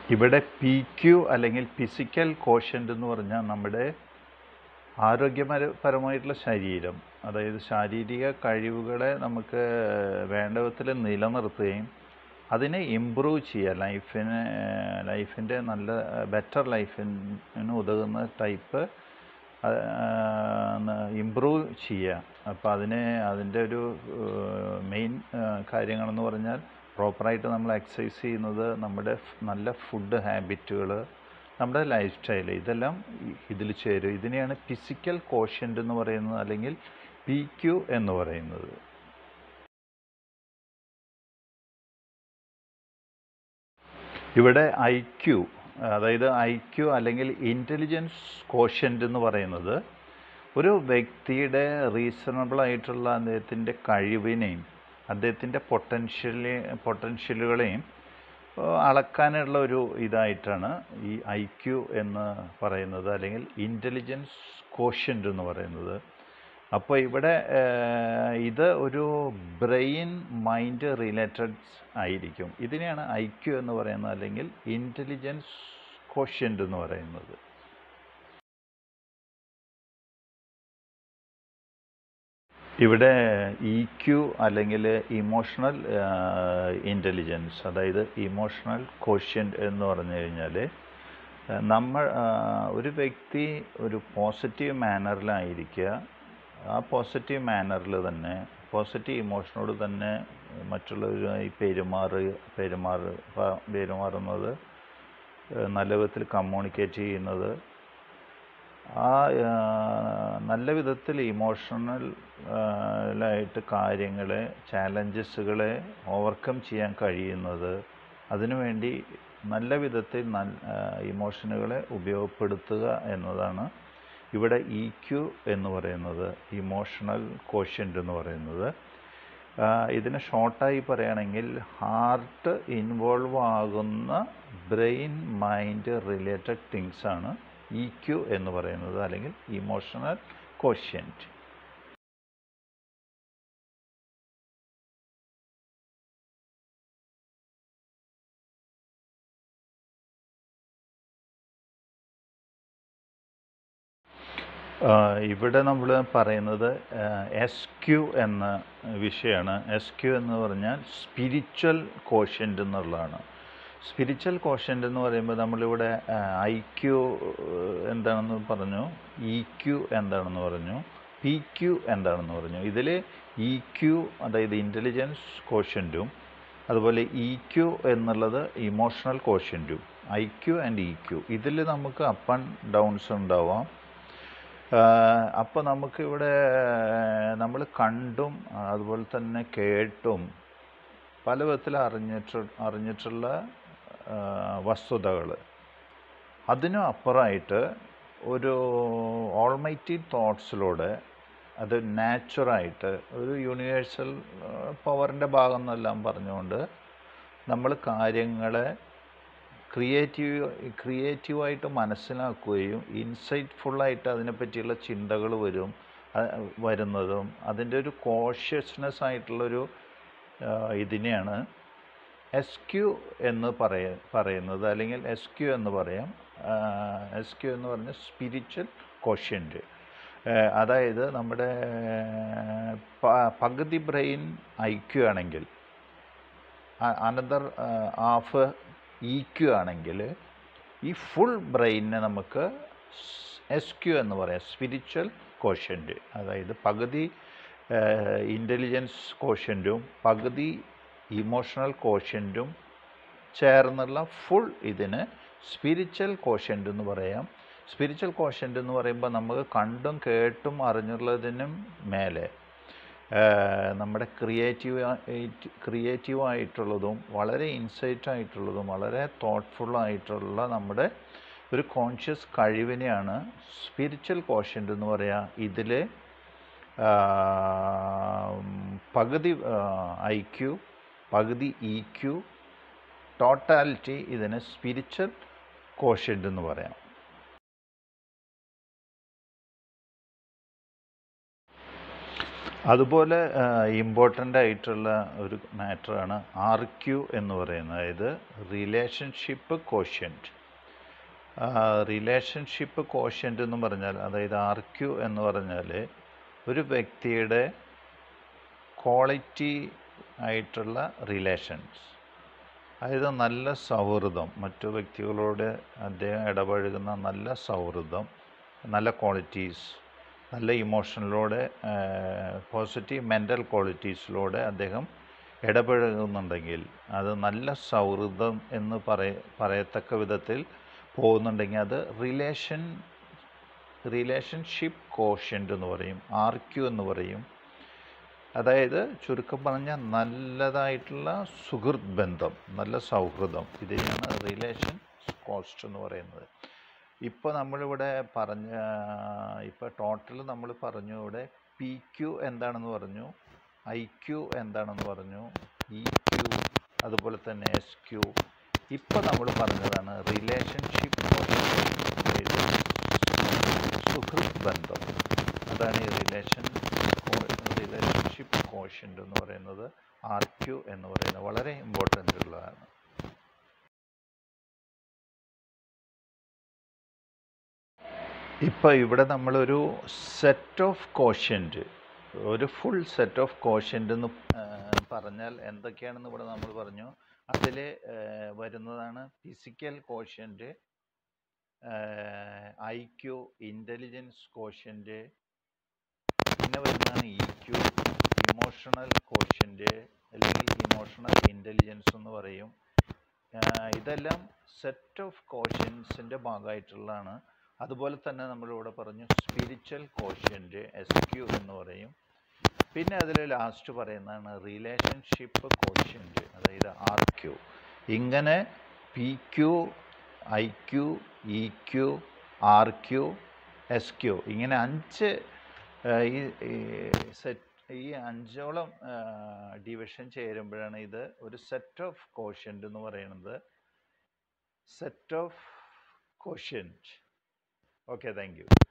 ഇവിടെ P Q അല്ലെങ്കിൽ physical quotient എന്ന് പറഞ്ഞാൽ നമ്മുടെ ആരോഗ്യപരമായിട്ടുള്ള ശരീരം അതായത് ശാരീരിക കഴിവുകളെ നമുക്ക് വേണ്ട വിധത്തിൽ നിലനിർത്തുകയും അതിനെ ഇമ്പ്രൂവ് ചെയ്യുക ലൈഫിന് ലൈഫിൻ്റെ നല്ല ബെറ്റർ ലൈഫിന് ഉതകുന്ന ടൈപ്പ് ഇമ്പ്രൂവ് ചെയ്യുക അപ്പോൾ അതിന് അതിൻ്റെ ഒരു മെയിൻ കാര്യങ്ങളെന്ന് പറഞ്ഞാൽ പ്രോപ്പറായിട്ട് നമ്മൾ എക്സസൈസ് ചെയ്യുന്നത് നമ്മുടെ നല്ല ഫുഡ് ഹാബിറ്റുകൾ നമ്മുടെ ലൈഫ് സ്റ്റൈൽ ഇതെല്ലാം ഇതിൽ ചേരും ഇതിനെയാണ് ഫിസിക്കൽ കോഷ്യൻ്റ് എന്ന് പറയുന്നത് അല്ലെങ്കിൽ പി ക്യു എന്ന് പറയുന്നത് ഇവിടെ ഐ ക്യു അതായത് ഐ ക്യു അല്ലെങ്കിൽ ഇൻ്റലിജൻസ് കോഷ്യൻ്റ് എന്ന് പറയുന്നത് ഒരു വ്യക്തിയുടെ റീസണബിൾ ആയിട്ടുള്ള അദ്ദേഹത്തിൻ്റെ കഴിവിനെയും അദ്ദേഹത്തിൻ്റെ പൊട്ടൻഷ്യലി പൊട്ടൻഷ്യലുകളെയും അളക്കാനുള്ള ഒരു ഇതായിട്ടാണ് ഈ ഐ ക്യു എന്ന് പറയുന്നത് അല്ലെങ്കിൽ ഇൻ്റലിജൻസ് കോഷ്യൻ്റ് എന്ന് പറയുന്നത് അപ്പോൾ ഇവിടെ ഇത് ഒരു ബ്രെയിൻ മൈൻഡ് റിലേറ്റഡ് ആയിരിക്കും ഇതിനെയാണ് ഐ ക്യു എന്ന് പറയുന്നത് അല്ലെങ്കിൽ ഇൻ്റലിജൻസ് കോഷ്യൻ്റ് എന്ന് പറയുന്നത് ഇവിടെ ഇ ക്യു അല്ലെങ്കിൽ ഇമോഷണൽ ഇൻ്റലിജൻസ് അതായത് ഇമോഷണൽ കോഷ്യൻ്റ് എന്ന് പറഞ്ഞു കഴിഞ്ഞാൽ നമ്മൾ ഒരു വ്യക്തി ഒരു പോസിറ്റീവ് മാനറിലായിരിക്കുക ആ പോസിറ്റീവ് മാനറിൽ തന്നെ പോസിറ്റീവ് ഇമോഷനോട് തന്നെ മറ്റുള്ളവരുമായി പെരുമാറ് പെരുമാറ് പെരുമാറുന്നത് നല്ല വിധത്തിൽ കമ്മ്യൂണിക്കേറ്റ് ചെയ്യുന്നത് ആ നല്ല വിധത്തിൽ ഇമോഷണൽ ായിട്ട് കാര്യങ്ങളെ ചാലഞ്ചസുകളെ ഓവർകം ചെയ്യാൻ കഴിയുന്നത് അതിനുവേണ്ടി നല്ല വിധത്തിൽ ഇമോഷനുകളെ ഉപയോഗപ്പെടുത്തുക എന്നതാണ് ഇവിടെ ഇ ക്യു എന്ന് പറയുന്നത് ഇമോഷണൽ കോഷ്യൻ്റ് എന്ന് പറയുന്നത് ഇതിനെ ഷോർട്ടായി പറയുകയാണെങ്കിൽ ഹാർട്ട് ഇൻവോൾവ് ആകുന്ന ബ്രെയിൻ മൈൻഡ് റിലേറ്റഡ് തിങ്സ് ആണ് ഇ ക്യു എന്ന് പറയുന്നത് അല്ലെങ്കിൽ ഇമോഷണൽ കോഷ്യൻ്റ് ഇവിടെ നമ്മൾ പറയുന്നത് എസ് ക്യു എന്ന വിഷയമാണ് എസ് ക്യു എന്ന് പറഞ്ഞാൽ സ്പിരിച്വൽ കോഷ്യൻ്റ് എന്നുള്ളതാണ് സ്പിരിച്വൽ കോഷ്യൻ്റ് എന്ന് പറയുമ്പോൾ നമ്മളിവിടെ ഐ ക്യു എന്താണെന്ന് പറഞ്ഞു ഇ ക്യു എന്താണെന്ന് പറഞ്ഞു പി ക്യു എന്താണെന്ന് പറഞ്ഞു ഇതിൽ ഇ ക്യു അതായത് ഇൻ്റലിജൻസ് കോഷ്യൻറ്റും അതുപോലെ ഇ ക്യു എന്നുള്ളത് ഇമോഷണൽ കോഷ്യൻറ്റും I Q and E Q ഇതിൽ നമുക്ക് അപ്പ് ആൻഡ് ഡൗൺസ് ഉണ്ടാവാം അപ്പോൾ നമുക്കിവിടെ നമ്മൾ കണ്ടും അതുപോലെ തന്നെ കേട്ടും പല വിധത്തിൽ അറിഞ്ഞിട്ട് അറിഞ്ഞിട്ടുള്ള വസ്തുതകൾ അതിനും അപ്പുറമായിട്ട് ഒരു ഓൾമൈറ്റി തോട്ട്സിലൂടെ അത് നാച്ചുറായിട്ട് ഒരു യൂണിവേഴ്സൽ പവറിൻ്റെ ഭാഗം എന്നെല്ലാം പറഞ്ഞുകൊണ്ട് നമ്മൾ കാര്യങ്ങളെ ക്രിയേറ്റീവ് ക്രിയേറ്റീവായിട്ട് മനസ്സിലാക്കുകയും ഇൻസൈറ്റ്ഫുള്ളായിട്ട് അതിനെപ്പറ്റിയുള്ള ചിന്തകൾ വരും വരുന്നതും അതിൻ്റെ ഒരു കോഷ്യസ്നെസ് ആയിട്ടുള്ളൊരു ഇതിനെയാണ് എസ് ക്യു എന്ന് പറയ പറയുന്നത് അല്ലെങ്കിൽ എസ് ക്യു എന്ന് പറയാം എസ് ക്യു എന്ന് പറഞ്ഞ സ്പിരിച്വൽ കോഷ്യൻ്റ് അതായത് നമ്മുടെ പകുതി ബ്രെയിൻ ഐ ക്യു ആണെങ്കിൽ അനദർ ഹാഫ് ഇ ക്യു ആണെങ്കിൽ ഈ ഫുൾ ബ്രെയിനിനെ നമുക്ക് എസ് ക്യു എന്ന് പറയാം സ്പിരിച്വൽ കോഷ്യൻ്റ് അതായത് പകുതി ഇൻ്റലിജൻസ് കോഷ്യൻറ്റും പകുതി ഇമോഷണൽ കോഷ്യൻറ്റും ചേർന്നുള്ള ഫുൾ ഇതിന് സ്പിരിച്വൽ കോഷ്യൻ്റ് എന്ന് പറയാം സ്പിരിച്വൽ കോഷ്യൻ്റ് എന്ന് പറയുമ്പോൾ നമുക്ക് കണ്ടും കേട്ടും അറിഞ്ഞുള്ളതിനും മേലെ നമ്മുടെ ക്രിയേറ്റീവ് ക്രിയേറ്റീവായിട്ടുള്ളതും വളരെ ഇൻസൈറ്റ് ആയിട്ടുള്ളതും വളരെ തോട്ട്ഫുള്ളായിട്ടുള്ള നമ്മുടെ ഒരു കോൺഷ്യസ് കഴിവിനെയാണ് സ്പിരിച്വൽ കോഷ്യൻ്റ് എന്ന് പറയുക ഇതിൽ പകുതി ഐ ക്യു പകുതി ഇ ക്യു ടോട്ടാലിറ്റി ഇതിനെ സ്പിരിച്വൽ കോഷ്യൻ്റ് എന്ന് പറയാം അതുപോലെ ഇമ്പോർട്ടൻ്റ് ആയിട്ടുള്ള ഒരു മാറ്ററാണ് ആർ ക്യു എന്ന് പറയുന്നത് അതായത് റിലേഷൻഷിപ്പ് കോഷ്യൻറ്റ് റിലേഷൻഷിപ്പ് കോഷ്യൻ്റ് എന്ന് പറഞ്ഞാൽ അതായത് ആർ ക്യു എന്ന് പറഞ്ഞാൽ ഒരു വ്യക്തിയുടെ ക്വാളിറ്റി ആയിട്ടുള്ള റിലേഷൻസ് അതായത് നല്ല സൗഹൃദം മറ്റു വ്യക്തികളോട് അദ്ദേഹം ഇടപഴകുന്ന നല്ല സൗഹൃദം നല്ല ക്വാളിറ്റീസ് നല്ല ഇമോഷനിലൂടെ പോസിറ്റീവ് മെൻ്റൽ ക്വാളിറ്റീസിലൂടെ അദ്ദേഹം ഇടപഴകുന്നുണ്ടെങ്കിൽ അത് നല്ല സൗഹൃദം എന്ന് പറയ പറയത്തക്ക വിധത്തിൽ പോകുന്നുണ്ടെങ്കിൽ അത് റിലേഷൻ റിലേഷൻഷിപ്പ് കോഷ്യൻ്റ് എന്ന് പറയും ആർ ക്യു എന്ന് പറയും അതായത് ചുരുക്കം പറഞ്ഞാൽ നല്ലതായിട്ടുള്ള സുഹൃത്ത് ബന്ധം നല്ല സൗഹൃദം ഇതിനെയാണ് റിലേഷൻ കോസ്റ്റ് എന്ന് പറയുന്നത് ഇപ്പോൾ നമ്മളിവിടെ പറഞ്ഞ ഇപ്പോൾ ടോട്ടൽ നമ്മൾ പറഞ്ഞു ഇവിടെ പി ക്യു എന്താണെന്ന് പറഞ്ഞു ഐ ക്യു എന്താണെന്ന് പറഞ്ഞു ഇ ക്യു അതുപോലെ തന്നെ എസ് ക്യു ഇപ്പോൾ നമ്മൾ പറഞ്ഞതാണ് റിലേഷൻഷിപ്പ് അതായത് സുഹൃത്ത് ബന്ധം അതാണ് ഈ റിലേഷൻ റിലേഷൻഷിപ്പ് കോഷ്യൻ്റ് എന്ന് പറയുന്നത് ആർ ക്യു എന്ന് പറയുന്നത് വളരെ ഇമ്പോർട്ടൻ്റ് ഉള്ളതാണ് ഇപ്പോൾ ഇവിടെ നമ്മളൊരു സെറ്റ് ഓഫ് കോഷ്യൻ്റ് ഒരു ഫുൾ സെറ്റ് ഓഫ് കോഷ്യൻ്റ് എന്ന് പറഞ്ഞാൽ എന്തൊക്കെയാണെന്ന് ഇവിടെ നമ്മൾ പറഞ്ഞു അതിൽ വരുന്നതാണ് physical quotient I Q intelligence quotient പിന്നെ വരുന്നതാണ് ഇ ക്യു ഇമോഷണൽ കോഷ്യൻ്റ് അല്ലെങ്കിൽ ഇമോഷണൽ ഇൻ്റലിജൻസ് എന്ന് പറയും ഇതെല്ലാം സെറ്റ് ഓഫ് കോഷ്യൻസിൻ്റെ ഭാഗമായിട്ടുള്ളതാണ് അതുപോലെ തന്നെ നമ്മളിവിടെ പറഞ്ഞു സ്പിരിച്വൽ കോഷ്യൻ്റ് എസ് ക്യു എന്ന് പറയും പിന്നെ അതിൽ ലാസ്റ്റ് പറയുന്നതാണ് റിലേഷൻഷിപ്പ് കോഷ്യൻ്റ് അതായത് ആർ ക്യു ഇങ്ങനെ P Q I Q E Q R Q S Q ഇങ്ങനെ അഞ്ച് ഈ സെറ്റ് ഈ അഞ്ചോളം ഡിവിഷൻ ചേരുമ്പോഴാണ് ഇത് ഒരു സെറ്റ് ഓഫ് കോഷ്യൻ്റ് എന്ന് പറയുന്നത് set of quotient okay thank U